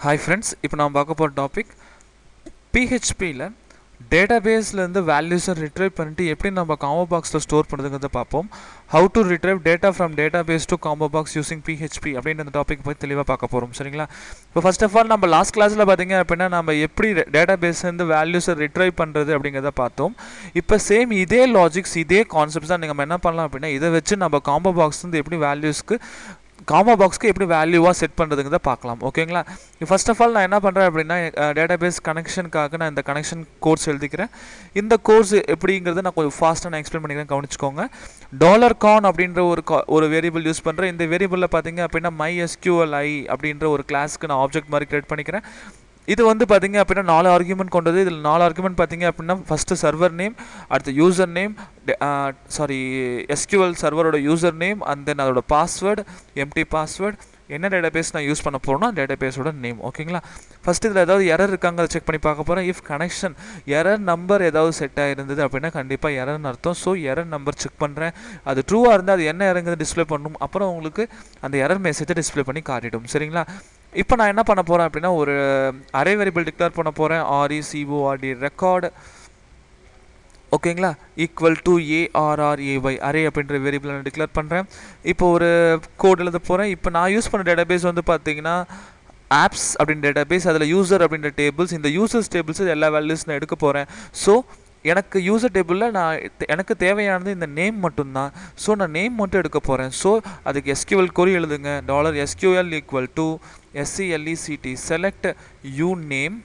hi friends இப்போ நான் பார்க்க போகிற டாபிக் பிஹெச்பியில் டேட்டாபேஸ்லேருந்து வேல்யூஸை ரிட்ரைவ் பண்ணிட்டு எப்படி நம்ம காம்போ பாக்ஸில் ஸ்டோர் பண்ணுறதுங்கிறத பார்ப்போம் how to retrieve data from database to combo box using PHP அப்படின்ற அந்த டாபிக் போய் தெளிவாக பார்க்க போகிறோம் சரிங்களா இப்போ ஃபர்ஸ்ட் ஆஃப் ஆல் நம்ம லாஸ்ட் கிளாஸில் பார்த்தீங்க அப்படின்னா நம்ம எப்படி டேட்டாபேஸ்லேருந்து வேல்யூஸை ரிட்ரைவ் பண்ணுறது அப்படிங்கிறத பார்த்தோம் இப்போ சேம் இதே லாஜிக்ஸ் இதே கான்செப்ட்ஸ் தான் நம்ம என்ன பண்ணலாம் அப்படின்னா இதை வச்சு நம்ம காம்போ பாக்ஸ் வந்து எப்படி வேல்யூஸ்க்கு காமா பாக்ஸ்க்கு எப்படி வேல்யூவாக செட் பண்ணுறதுங்கிறத பார்க்கலாம் ஓகேங்களா ஃபர்ஸ்ட் ஆஃப் ஆல் நான் என்ன பண்ணுறேன் அப்படின்னா டேட்டாபேஸ் கனெக்ஷனுக்காக நான் இந்த கனெக்ஷன் கோர்ஸ் எழுதிக்கிறேன் இந்த கோர்ஸ் எப்படிங்கிறத நான் கொஞ்சம் ஃபாஸ்ட்டாக நான் எக்ஸ்பிளைன் பண்ணிக்கிறேன் கவனிச்சுக்கோங்க டாலர் கான் அப்படின்ற ஒரு ஒரு வேரியபிள் யூஸ் பண்ணுறேன் இந்த வேரியபிளில் பார்த்தீங்க அப்படின்னா மை எஸ்கியூஎல்ஐ அப்படின்ற ஒரு கிளாஸ்க்கு நான் ஆப்ஜெக்ட் மாதிரி கிரியேட் பண்ணிக்கிறேன் இது வந்து பார்த்தீங்க அப்படின்னா நாலு ஆர்குமெண்ட் கொண்டது இதில் நாலு ஆர்குமெண்ட் பார்த்தீங்க அப்படின்னா ஃபஸ்ட்டு சர்வர் நேம் அடுத்து யூசர் நேம் சாரி எஸ்கியூஎல் சர்வரோட யூசர் நேம் அண்ட் தென் அதோட பாஸ்வேர்டு எம்டி பாஸ்வேர்டு என்ன டேட்டாபேஸ் நான் யூஸ் பண்ண போகிறோம்னா டேட்டாபேஸோட நேம் ஓகேங்களா ஃபஸ்ட் இதில் ஏதாவது எரர் இருக்காங்க அதை செக் பண்ணி பார்க்க போகிறேன் இஃப் கனெக்ஷன் எரர் நம்பர் ஏதாவது செட் ஆகிருந்தது அப்படின்னா கண்டிப்பாக எரர்னு அர்த்தம் ஸோ எரர் நம்பர் செக் பண்ணுறேன் அது ட்ரூவாக இருந்தால் அது என்ன எரங்கிறது டிஸ்பிளே பண்ணணும் அப்புறம் உங்களுக்கு அந்த எரர் மெசேஜை டிஸ்பிளே பண்ணி காட்டிடும் சரிங்களா இப்போ நான் என்ன பண்ண போகிறேன் அப்படின்னா ஒரு அரே வேரியபிள் டிக்ளேர் பண்ண போகிறேன் ஆர்இ சிஓஆர்டி ரெக்கார்டு ஓகேங்களா ஈக்குவல் டு ஏஆர்ஆர்ஏஒய் அரே அப்படின்ற வேரியபிள் நான் டிக்ளேர் பண்ணுறேன் இப்போ ஒரு கோட் எழுத போகிறேன் இப்போ நான் யூஸ் பண்ண டேட்டாபேஸ் வந்து பார்த்தீங்கன்னா ஆப்ஸ் அப்படின்ற டேட்டாபேஸ் அதில் யூசர் அப்படின்ற டேபிள்ஸ் இந்த யூசர்ஸ் டேபிள்ஸ் எல்லா வேல்யூஸ் நான் எடுக்க போகிறேன் ஸோ எனக்கு யூசர் டேபிளில் நான் எனக்கு தேவையானது இந்த நேம் மட்டும்தான் ஸோ நான் நேம் மட்டும் எடுக்க போகிறேன் ஸோ அதுக்கு எஸ்கியூஎல் கொரி எழுதுங்க dollar SQL equal to SCLECT select U name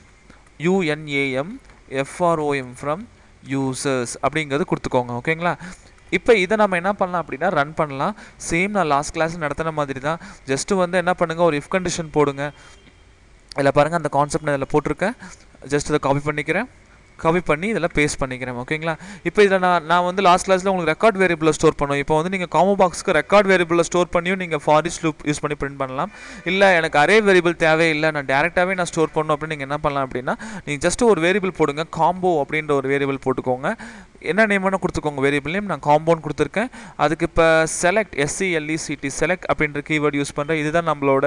UNAM FROM from users அப்படிங்கிறது கொடுத்துக்கோங்க ஓகேங்களா இப்போ இதை நம்ம என்ன பண்ணலாம் அப்படின்னா ரன் பண்ணலாம் சேம் நான் லாஸ்ட் கிளாஸ் நடத்தின மாதிரி தான் ஜஸ்ட்டு வந்து என்ன பண்ணுங்கள் ஒரு இஃப் கண்டிஷன் போடுங்க இதில் பாருங்கள் அந்த கான்செப்ட் நான் இதில் போட்டிருக்கேன் ஜஸ்ட் இதை காப்பி பண்ணிக்கிறேன் காப்பி பண்ணி இதில் பேஸ்ட் பண்ணிக்கிறேன் ஓகேங்களா இப்போ இதில் நான் நான் வந்து லாஸ்ட் கிளாஸில் உங்களுக்கு ரெக்கார்ட் வேரியபிளில் ஸ்டோர் பண்ணுவோம் இப்போ வந்து நீங்கள் காமோ பாக்ஸ்க்கு ரெக்கார்ட் வேரியபிளில் ஸ்டோர் பண்ணியும் நீங்கள் ஃபாரிஸ்ட் லூப் யூஸ் பண்ணி பிரிண்ட் பண்ணலாம் இல்லை எனக்கு அரே வேரியபிள் தேவையில்லை நான் டேரெக்டாகவே நான் ஸ்டோர் பண்ணணும் அப்படின்னு நீங்கள் என்ன பண்ணலாம் அப்படின்னா நீங்கள் ஜஸ்ட் ஒரு வேரியபிள் போடுங்க காம்போ அப்படின்ற ஒரு வேரியபிள் போட்டுக்கோங்க என்ன நேம் வேணும் கொடுத்துக்கோங்க வேரியபிள் நேம் நான் காம்பவுண்ட் கொடுத்துருக்கேன் அதுக்கு இப்போ செலக்ட் எஸ்சிஎல்இசிடி செலக்ட் அப்படின்ற கீவேர்டு யூஸ் பண்ணுறேன் இதுதான் நம்மளோட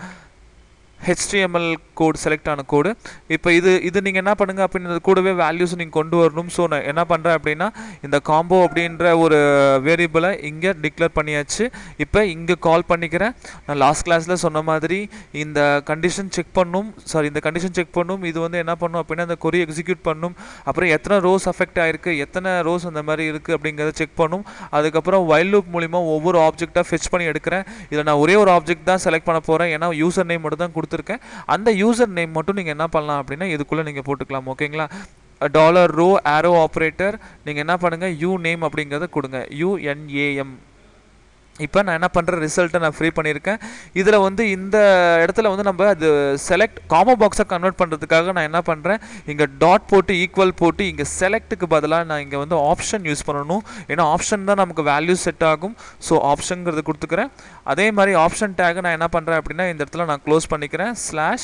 ஹெச்டிஎம்எல் கோட் செலக்ட் ஆன கோடு இப்போ இது இது நீங்கள் என்ன பண்ணுங்கள் அப்படின்றது கூடவே வேல்யூஸ் நீங்கள் கொண்டு வரணும் ஸோ நான் என்ன பண்ணுறேன் அப்படின்னா இந்த காம்போ அப்படின்ற ஒரு வேரியபிளை இங்கே டிக்ளேர் பண்ணியாச்சு இப்போ இங்கே கால் பண்ணிக்கிறேன் நான் லாஸ்ட் கிளாஸில் சொன்ன மாதிரி இந்த கண்டிஷன் செக் பண்ணும் சாரி இந்த கண்டிஷன் செக் பண்ணும் இது வந்து என்ன பண்ணும் அப்படின்னா இந்த கொரி எக்ஸிக்யூட் பண்ணும் அப்புறம் எத்தனை ரோஸ் அஃபெக்ட் ஆயிருக்கு எத்தனை ரோஸ் அந்த மாதிரி இருக்குது அப்படிங்கிறத செக் பண்ணும் அதுக்கப்புறம் வைல்ட் லூப் மூலிமா ஒவ்வொரு ஆப்ஜெக்டாக ஃபெச் பண்ணி எடுக்கிறேன் இதில் நான் ஒரே ஒரு ஆப்ஜெக்ட் தான் செலக்ட் பண்ண போகிறேன் ஏன்னா யூசர் நேம் மட்டும் தான் கொடுத்துருக்கேன் அந்த யூசர் நேம் மட்டும் நீங்கள் என்ன பண்ணலாம் அப்படின்னா இதுக்குள்ளே நீங்கள் போட்டுக்கலாம் ஓகேங்களா டாலர் ரோ ஆரோ ஆப்ரேட்டர் நீங்கள் என்ன பண்ணுங்கள் யூ நேம் அப்படிங்கிறத கொடுங்க யூஎன்ஏஎம் இப்போ நான் என்ன பண்ணுறேன் ரிசல்ட்டை நான் ஃப்ரீ பண்ணியிருக்கேன் இதில் வந்து இந்த இடத்துல வந்து நம்ம அது செலக்ட் காமோ பாக்ஸை கன்வெர்ட் பண்ணுறதுக்காக நான் என்ன பண்ணுறேன் இங்கே டாட் போட்டு ஈக்குவல் போட்டு இங்கே செலக்ட்டுக்கு பதிலாக நான் இங்கே வந்து ஆப்ஷன் யூஸ் பண்ணணும் ஏன்னா ஆப்ஷன் தான் நமக்கு வேல்யூ செட் ஆகும் ஸோ ஆப்ஷனுங்கிறது கொடுத்துக்கிறேன் அதே மாதிரி ஆப்ஷன் டேக்கை நான் என்ன பண்ணுறேன் அப்படின்னா இந்த இடத்துல நான் க்ளோஸ் பண்ணிக்கிறேன் slash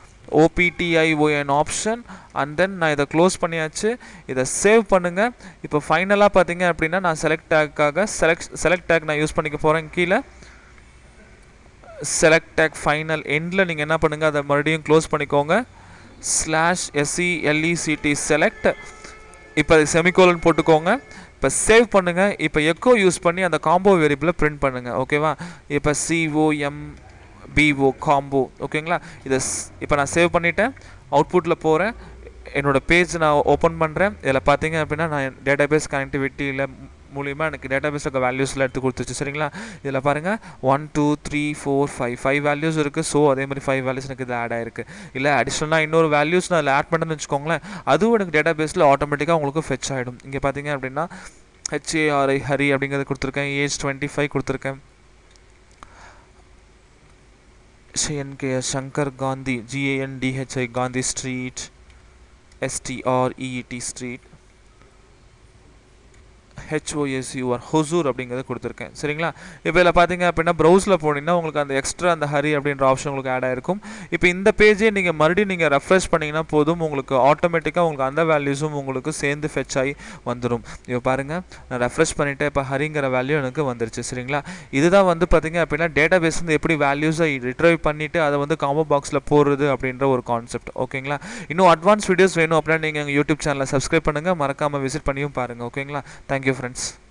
OPTION option and then நான் இதை க்ளோஸ் பண்ணியாச்சு இதை சேவ் பண்ணுங்கள் இப்போ ஃபைனலாக பார்த்தீங்க அப்படின்னா நான் செலக்ட் டேக்காக செலக்ட் செலக்ட் டேக் நான் யூஸ் பண்ணிக்க போகிறேன் கீழே செலக்ட் டேக் ஃபைனல் எண்டில் நீங்கள் என்ன பண்ணுங்கள் அதை மறுபடியும் க்ளோஸ் பண்ணிக்கோங்க ஸ்லாஷ் எஸ்சிஎல்இசிடி செலக்ட் இப்போ செமிகோலன் போட்டுக்கோங்க இப்போ சேவ் பண்ணுங்கள் இப்போ எக்கோ யூஸ் பண்ணி அந்த காம்போ வேரியபிளை பிரிண்ட் பண்ணுங்கள் ஓகேவா இப்போ சிஓஎம் பிஓ காம்போ ஓகேங்களா இதை இப்போ நான் சேவ் பண்ணிவிட்டேன் அவுட்புட்டில் போகிறேன் என்னோடய பேஜ் நான் ஓப்பன் பண்ணுறேன் இதில் பார்த்தீங்க அப்படின்னா நான் டேட்டாபேஸ் கனெக்டிவிட்டியில் மூலியமாக எனக்கு டேட்டாபேஸில் இருக்க வேல்யூஸில் எடுத்து கொடுத்துச்சு சரிங்களா இதில் பாருங்கள் one two three four five five values இருக்குது ஸோ அதே மாதிரி ஃபைவ் வேல்யூஸ் எனக்கு இதில் ஆட் ஆயிருக்கு இல்லை அடிஷ்னலாக இன்னொரு வேல்யூஸ் நான் அதில் ஆட் பண்ணேன்னு வச்சுக்கோங்களேன் அதுவும் எனக்கு டேட்டாபேஸில் ஆட்டோமேட்டிக்காக உங்களுக்கு ஃபெச் ஆகிடும் இங்கே பார்த்தீங்க அப்படின்னா ஹெச்ஏஆர்ஐ ஹரி அப்படிங்கிறது கொடுத்துருக்கேன் ஏஜ் டுவெண்ட்டி ஃபைவ் கொடுத்துருக்கேன் NKS Shankar Gandhi G A N D H I Gandhi street S T R E E T street H O S U R Hosur அப்படிங்கிறத கொடுத்துருக்கேன் சரிங்களா இப்போ இதில் பார்த்தீங்க அப்படின்னா ப்ரௌஸில் போனீங்கன்னா உங்களுக்கு அந்த எக்ஸ்ட்ரா அந்த ஹரி அப்படின்ற ஆப்ஷன் உங்களுக்கு ஆட் ஆயிருக்கும் இப்போ இந்த பேஜே நீங்கள் மறுபடியும் நீங்கள் ரெஃப்ரெஷ் பண்ணிங்கன்னா போதும் உங்களுக்கு ஆட்டோமேட்டிக்காக உங்களுக்கு அந்த வேல்யூஸும் உங்களுக்கு சேர்ந்து ஃபெச் ஆகி வந்துடும் இப்போ பாருங்கள் நான் ரெஃப்ரெஷ் பண்ணிவிட்டு இப்போ ஹரிங்கிற வேல்யூ எனக்கு வந்துருச்சு சரிங்களா இதுதான் வந்து பார்த்தீங்க அப்படின்னா டேட்டா பேஸ் வந்து எப்படி வேல்யூஸை ரிட்ரைவ் பண்ணிவிட்டு அதை வந்து காம்போ பாக்ஸில் போடுறது அப்படின்ற ஒரு கான்செப்ட் ஓகேங்களா இன்னும் அட்வான்ஸ் வீடியோஸ் வேணும் அப்படின்னா நீங்கள் எங்கள் யூடியூப் சேனலை சப்ஸ்கிரைப் பண்ணுங்கள் மறக்காமல் விசிட் பண்ணியும் பாருங்கள் ஓகேங்களா தேங்க்யூ ஃப்ரெண்ட்ஸ்